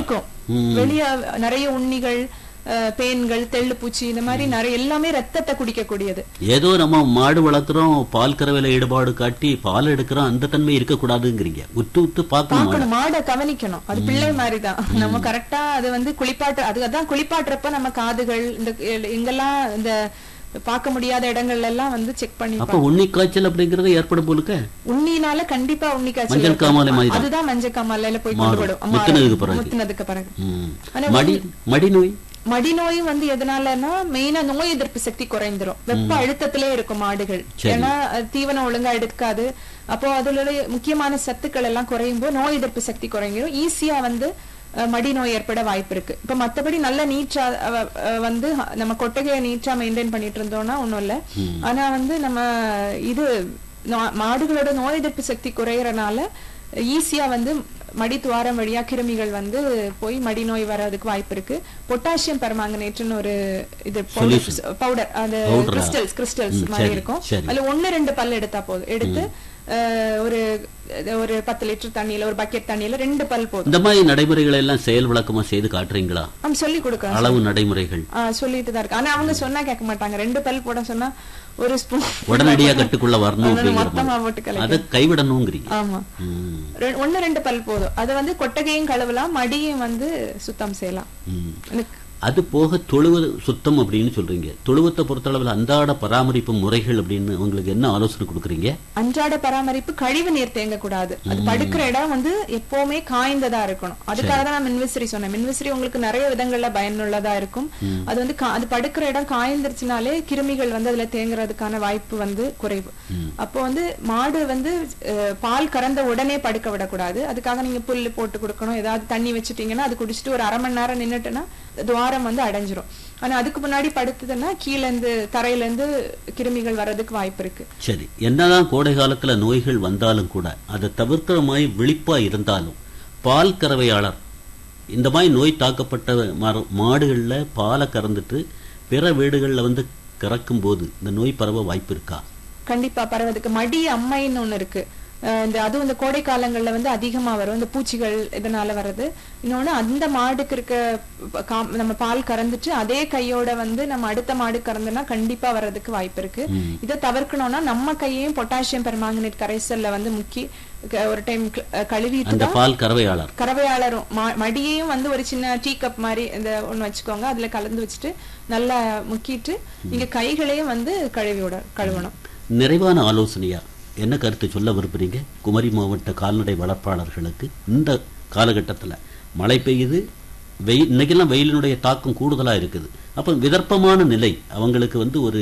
இருக்கும் வெளிய நிறைய உண்ணிகள் அஹ், பேன்கள் தெள்ளுப்பூச்சி இந்த மாதிரி நிறைய எல்லாமே ரத்தத்தை குடிக்கக்கூடியது ஏதோ நம்ம மாடு வளர்க்குறோம் பால் கறவையில ஈடுபாடு காட்டி பால் எடுக்கிறோம் அந்த தன்மை இருக்கக்கூடாதுங்கிறீங்க உத்து உத்து பார்க்கணும் மாடு. பார்க்கணும் மாடை கவனிக்கணும் அது பிள்ளை மாதிரிதான் நம்ம கரெக்டா அது வந்து குளிப்பாட்டு அது அதான் குளிப்பாட்டுறப்ப நம்ம காதுகள் இந்த எங்கெல்லாம் இந்த பார்க்க முடியாத இடங்கள்ல எல்லாம் வந்து செக் பண்ணி அப்ப உண்ணி காய்ச்சல் அப்படிங்கறது ஏற்படும் போலுக்க உண்ணினால கண்டிப்பா உண்ணி காய்ச்சல் மஞ்சள் இருக்கும். காமாலை மாதிரி தான். அதுதான் மஞ்சள் காமாலையில போய் கொண்டு மாறும். விடும் ஆமா, முத்துனதுக்கு பிறகு. முத்துனதுக்கு பிறகு ம். ஆனா மடி மடி நோய் மடி நோய் வந்து எதனாலன்னா மெயினா நோய் எதிர்ப்பு சக்தி குறைந்துரும் வெப்ப அழுத்தத்திலே இருக்கும் மாடுகள் சரி. ஏன்னா அது தீவனம் ஒழுங்கா எடுக்காது அப்போ அதுல உள்ள முக்கியமான சத்துக்கள் எல்லாம் குறையும் போது நோய் எதிர்ப்பு சக்தி குறைஞ்சிரும் ஈஸியா வந்து அஹ், மடி நோய் ஏற்பட வாய்ப்பு இருக்கு இப்ப மத்தபடி நல்ல நீச்சா அஹ், அஹ், வந்து நம்ம கொட்டகையை நீச்சா மெயின்டைன் பண்ணிட்டு இருந்தோம்னா ஒண்ணும் இல்ல ஆனா வந்து நம்ம இது நா- மாடுகளோட நோய் எதிர்ப்பு சக்தி குறையறனால ஈஸியா வந்து மடி துவாரம் வழியா கிருமிகள் வந்து போய் மடி நோய் வர்றதுக்கு வாய்ப்பு இருக்கு பொட்டாசியம் பெர்மாங்கனேட்னு ஒரு இது பவுடர் அந்த Powder ஆ? கிறிஸ்டல்ஸ் கிறிஸ்டல்ஸ் ம், மாதிரி சரி, இருக்கும் சரி. அதுல ஒண்ணு ரெண்டு பல் எடுத்தா போதும் எடுத்து அஹ், ஒரு ஒரு பத்து லிட்டர் தண்ணியில ஒரு பக்கெட் தண்ணியில ரெண்டு பல் போதும் இந்த மாதிரி நடைமுறைகளை எல்லாம் செயல் விளக்கமா செய்து காட்டுறீங்களா நம்ம சொல்லி கொடுக்கலாம் அளவு நடைமுறைகள் ஆஹ் சொல்லிட்டு தான் இருக்கு ஆனா அவங்க சொன்னா கேட்க மாட்டாங்க ரெண்டு பல் போட சொன்னா ஒரு ஸ்பூன் உடனடியா கட்டுக்குள்ள வரணும் அதனால அப்படிங்கிற மொத்தமா போட்டு மாதிரி. கலக்கி அதை கைவிடணுங்கிறீங்க ஆமா ம், ரெ- ஒண்ணு ரெண்டு பல் போதும் அது வந்து கொட்டகையும் கழுவலாம் மடியும் வந்து சுத்தம் செய்யலாம் ம். எனக்கு அது போக தொழுவது சுத்தம் அப்படின்னு சொல்றீங்க தொழுவத்தை பொறுத்தளவில் அன்றாட பராமரிப்பு முறைகள் அப்படின்னு உங்களுக்கு என்ன ஆலோசனை கொடுக்குறீங்க அன்றாட பராமரிப்பு கழிவு நீர் தேங்க கூடாது அது படுக்கிற இடம் வந்து எப்பவுமே காய்ந்ததா இருக்கணும் அதுக்காக தான் நான் மின்விசிறி சொன்னேன் மின்விசிறி உங்களுக்கு நிறைய விதங்கள்ல பயனுள்ளதா இருக்கும் அது வந்து கா- அது படுக்கிற இடம் காய்ந்துருச்சுனாலே கிருமிகள் வந்து அதுல தேங்குறதுக்கான வாய்ப்பு வந்து குறைவு அப்போ வந்து மாடு வந்து அஹ், பால் கறந்த உடனே படுக்க விடக்கூடாது அதுக்காக நீங்க புல்லு போட்டு கொடுக்கணும் ஏதாவது தண்ணி வச்சுட்டீங்கன்னா அது குடிச்சிட்டு ஒரு அரை மணி நேரம் நின்னுட்டுன்னா துவாரம் வந்து அடைஞ்சிரும் ஆனா அதுக்கு முன்னாடி படுத்ததுன்னா கீழ இருந்து தரையில இருந்து கிருமிகள் வர்றதுக்கு வாய்ப்பு இருக்கு சரி என்னதான் கோடை காலத்துல நோய்கள் வந்தாலும் கூட அதை தவிர்க்கிற மாதிரி விழிப்பா இருந்தாலும் பால் கறவையாளர் இந்த மாதிரி நோய் தாக்கப்பட்ட மர- மாடுகள்ல பாலை கறந்துட்டு பிற வீடுகள்ல வந்து கறக்கும் போது இந்த நோய் பரவ வாய்ப்பு இருக்கா கண்டிப்பா பரவதுக்கு மடி அம்மைன்னு ஒண்ணு இருக்கு அஹ் இந்த அதுவும் இந்த கோடை காலங்கள்ல வந்து அதிகமா வரும் இந்த பூச்சிகள் இதனால வர்றது இன்னொன்னு அந்த மாடுக்கு இருக்க ப- காம்- நம்ம பால் கறந்துட்டு அதே கையோட வந்து நம்ம அடுத்த மாடு கறந்துனா கண்டிப்பா வர்றதுக்கு வாய்ப்பு இருக்கு இதை தவர்க்கணும்னா நம்ம கையையும் பொட்டாசியம் பெர்மாங்கனேட் கரைசல்ல வந்து முக்கி க- ஒரு டைம் கழுவிட்டு அந்த தான் பால் கறவையாளர் கறவையாளரும் ம- மடியையும் வந்து ஒரு சின்ன டீ கப் மாதிரி இந்த ஒண்ணு வச்சுக்கோங்க அதுல கலந்து வச்சுட்டு நல்லா முக்கிட்டு நீங்க கைகளையும் வந்து கழுவி விட கழுவணும் நிறைவான ஆலோசனையா என்ன கருத்து சொல்ல விரும்புறீங்க குமரி மாவட்ட கால்நடை வளர்ப்பாளர்களுக்கு இந்த காலகட்டத்துல மழை பெய்யுது வெயில் இன்னைக்கெல்லாம் வெயிலினுடைய தாக்கம் கூடுதலா இருக்குது அப்ப விதர்ப்பமான நிலை அவங்களுக்கு வந்து ஒரு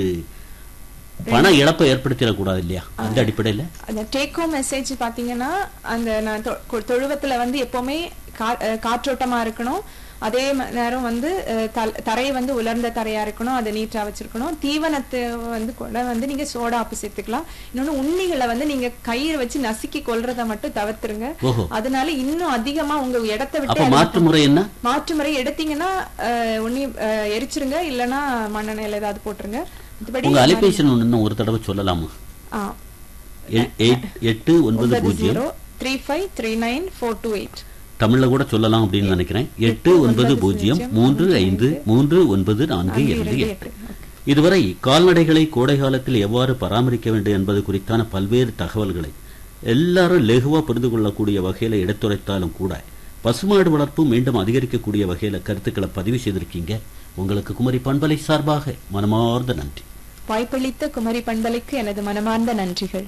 பண இழப்பை ஏற்படுத்திடக்கூடாது இல்லையா அந்த அடிப்படையில அந்த டேக் ஹோம் மெசேஜ் பாத்தீங்கன்னா அந்த நான் தொ- கொ- தொழுவத்துல வந்து எப்பவுமே கா- அஹ் காற்றோட்டமா இருக்கணும் அதே ம- நேரம் வந்து அஹ், தல்- தரை வந்து உலர்ந்த தரையா இருக்கணும் அதை நீட்டா வச்சிருக்கணும் தீவனத்தை வந்து கூட வந்து நீங்க சோடா உப்பு சேர்த்துக்கலாம் இன்னொன்னு உண்ணிகளை வந்து நீங்க கயிறு வச்சு நசுக்கி கொல்றதை மட்டும் தவிர்த்துருங்க ஓஹோ அதனால இன்னும் அதிகமா உங்க இடத்தை அப்ப விட்டு மாற்று முறை என்ன மாற்று முறை எடுத்தீங்கன்னா அஹ், உண்ணி அஹ், எரிச்சிருங்க இல்லைன்னா மண்ணெண்ணெயில ஏதாவது போட்டுருங்க மத்தபடி உங்க அலைபேசி எண் இன்னும் ஒரு தடவை சொல்லலாமா ஆ எ- எயிட் எட்டு ஒன்பது பூஜ்ஜியம் zero three five three nine four two eight தமிழ்ல கூட சொல்லலாம் அப்படின்னு நினைக்கிறேன் எட்டு ஒன்பது பூஜ்ஜியம் மூன்று ஐந்து மூன்று ஒன்பது நான்கு இரண்டு எட்டு இதுவரை கால்நடைகளை கோடை காலத்தில் எவ்வாறு பராமரிக்க வேண்டும் என்பது குறித்தான பல்வேறு தகவல்களை எல்லாரும் லெகுவா புரிந்து கொள்ளக்கூடிய வகையில எடுத்துரைத்தாலும் கூட பசுமாடு வளர்ப்பு மீண்டும் அதிகரிக்கக்கூடிய வகையில கருத்துக்களை பதிவு செய்திருக்கீங்க உங்களுக்கு குமரி பண்பலை சார்பாக மனமார்ந்த நன்றி வாய்ப்பளித்த குமரி பண்பலைக்கு எனது மனமார்ந்த நன்றிகள்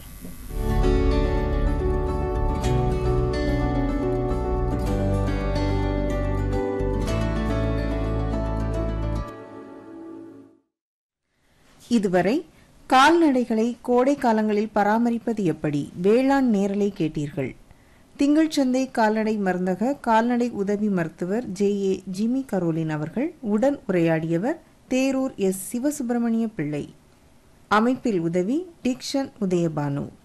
இதுவரை கால்நடைகளை கோடை காலங்களில் பராமரிப்பது எப்படி வேளாண் நேரலை கேட்டீர்கள் திங்கள்சந்தை கால்நடை மருந்தக கால்நடை உதவி மருத்துவர் ஜே ஏ ஜிமி கரோலின் அவர்கள் உடன் உரையாடியவர் தேரூர் எஸ் சிவசுப்பிரமணிய பிள்ளை அமைப்பில் உதவி டிக்ஷன் உதயபானு